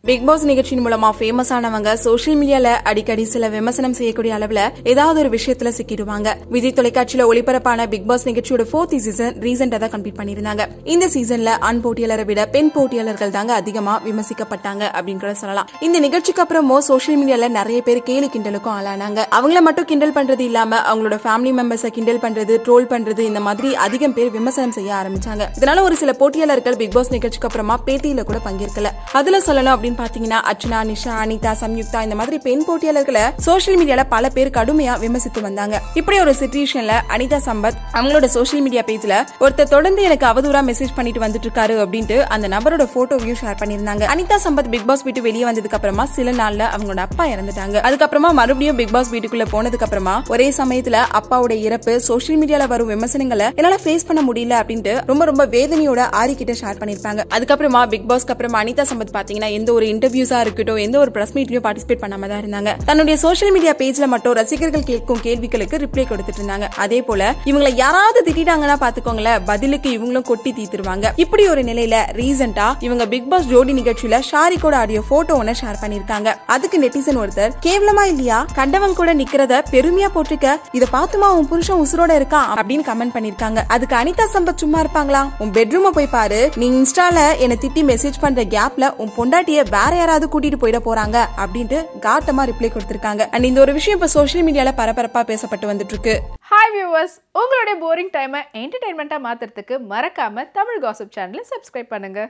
big pass நிகழ்ச்சியின் மூலமா famous ஆனவங்க சோஷியல் மீடியால அடிக்கடி சில விமர்சனம் செய்யக்கூடிய அளவுல ஏதாவது ஒரு விஷயத்துல சிக்கிடுவாங்க விஜய் தொலைக்காட்சியில ஒளிபரப்பான பிக் பாஸ் நிகழ்ச்சியோட ஃபோர்த் சீசன் ரீசெண்டா தான் கம்ப்ளீட் பண்ணிருந்தாங்க இந்த சீசன்ல ஆண் போட்டியாளரை விட பெண் போட்டியாளர்கள் தாங்க அதிகமா விமர்சிக்கப்பட்டாங்க அப்படின்னு கூட சொல்லலாம் இந்த நிகழ்ச்சிக்கு அப்புறமோ சோஷியல் மீடியால நிறைய பேர் கேலி கிண்டலுக்கும் ஆளானாங்க அவங்கள மட்டும் கிண்டல் பண்றது இல்லாம அவங்களோட ஃபேமிலி மெம்பர்ஸை கிண்டல் பண்றது ட்ரோல் பண்றது இந்த மாதிரி அதிகம் பேர் விமர்சனம் செய்ய ஆரம்பிச்சாங்க இதனால ஒரு சில போட்டியாளர்கள் பிக் பாஸ் நிகழ்ச்சிக்கு அப்புறமா பேட்டியில கூட பங்கேற்கல அதுல சொல்லணும் அப்படின்னு பாத்தீங்கன்னா அர்ச்சனா நிஷா அனிதா சம்யுக்தா இந்த மாதிரி பெண் போட்டியாளர்களை சோஷியல் மீடியால பல பேர் கடுமையா விமர்சித்து வந்தாங்க இப்படி ஒரு சுச்சுவேஷன்ல அனிதா சம்பத் அவங்களோட சோஷியல் மீடியா பேஜ்ல ஒருத்தர் தொடர்ந்து எனக்கு அவதூறா மெசேஜ் பண்ணிட்டு வந்துட்டு இருக்காரு அப்படின்ட்டு அந்த நபரோட போட்டோவையும் ஷேர் பண்ணிருந்தாங்க அனிதா சம்பத் பிக் பாஸ் வீட்டு வெளியே வந்ததுக்கு அப்புறமா சில நாள்ல அவங்களோட அப்பா இறந்துட்டாங்க அதுக்கப்புறமா மறுபடியும் பிக் பாஸ் வீட்டுக்குள்ள போனதுக்கு அப்புறமா ஒரே சமயத்துல அப்பாவோட இறப்பு சோஷியல் மீடியால வரும் விமர்சனங்களை என்னால ஃபேஸ் பண்ண முடியல அப்படின்ட்டு ரொம்ப ரொம்ப வேதனையோட ஆரி கிட்ட ஷேர் பண்ணிருப்பாங்க அதுக்கப்புறமா பிக் பாஸ்க்கு அப்புறமா அனிதா சம்பத் பாத்தீங்கன்னா எந்த ஒரு இன்டர்வியூஸா இருக்கட்டும் எந்த ஒரு பிரஸ் மீட்லயும் பார்ட்டிசிபேட் பண்ணாம தான் இருந்தாங்க தன்னுடைய சோஷியல் மீடியா பேஜ்ல மட்டும் ரசிகர்கள் கேட்கும் கேள்விகளுக்கு ரிப்ளை கொடுத்துட்டு இருந்தாங்க அதே போல இவங்களை யாராவது திட்டாங்கன்னா பாத்துக்கோங்களேன் பதிலுக்கு இவங்களும் கொட்டி தீத்துருவாங்க இப்படி ஒரு நிலையில ரீசெண்டா இவங்க பிக் பாஸ் ஜோடி நிகழ்ச்சியில ஷாரிக்கோட ஆடியோ போட்டோ ஒன்னு ஷேர் பண்ணிருக்காங்க அதுக்கு நெட்டிசன் ஒருத்தர் கேவலமா இல்லையா கண்டவன் கூட நிக்கிறத பெருமையா போட்டிருக்க இத பாத்துமா உன் புருஷன் உசுரோட இருக்கான் அப்படின்னு கமெண்ட் பண்ணிருக்காங்க அதுக்கு அனிதா சம்பத் சும்மா இருப்பாங்களா உன் பெட்ரூம போய் பாரு நீ இன்ஸ்டால என்ன திட்டி மெசேஜ் பண்ற கேப்ல உன் பொண்டாட்டிய வேற யாராவது கூட்டிட்டு போயிட போறாங்க அப்படின்ட்டு காட்டமா ரிப்ளை கொடுத்திருக்காங்க அண்ட் இந்த ஒரு விஷயம் இப்ப சோஷியல் மீடியால பரபரப்பா பேசப்பட்டு வந்துட்டு இருக்கு ஹாய் வியூவர்ஸ் உங்களுடைய போரிங் டைமை என்டர்டைன்மெண்ட்டாக மாற்றுறதுக்கு மறக்காமல் தமிழ் காசிப் சேனலை சப்ஸ்கிரைப் பண்ணுங்கள்